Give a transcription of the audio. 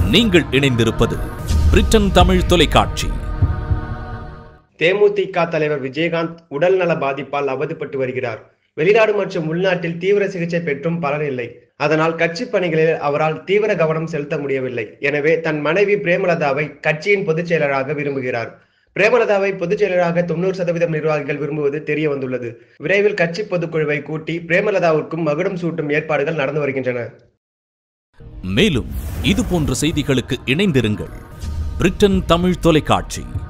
நீங்கள் இணைந்திருப்பது பிரிட்டன் தமிழ் தொலைக்காட்சி தேமுதிக தலைவர் விஜயகாந்த் உடல்நல பாதிப்பால் அவதிப்பட்டு வருகிறார் வெளிநாடு மற்றும் உள்நாட்டில் தீவிர சிகிச்சை பெற்றும் பலன் இல்லை அதனால் கட்சி பணிகளில் அவரால் தீவிர கவனம் செலுத்த முடியவில்லை எனவே தன் மனைவி பிரேமலதாவை கட்சியின் பொதுச் செயலராக விரும்புகிறார் பிரேமலதாவை பொதுச் செயலராக தொண்ணூறு சதவீதம் நிர்வாகிகள் விரும்புவது தெரிய வந்துள்ளது விரைவில் கட்சி பொதுக்குழுவை கூட்டி பிரேமலதாவிற்கும் மகுடம் சூட்டும் ஏற்பாடுகள் நடந்து வருகின்றன மேலும் இது போன்ற செய்திகளுக்கு இணைந்திருங்கள் பிரிட்டன் தமிழ் தொலைக்காட்சி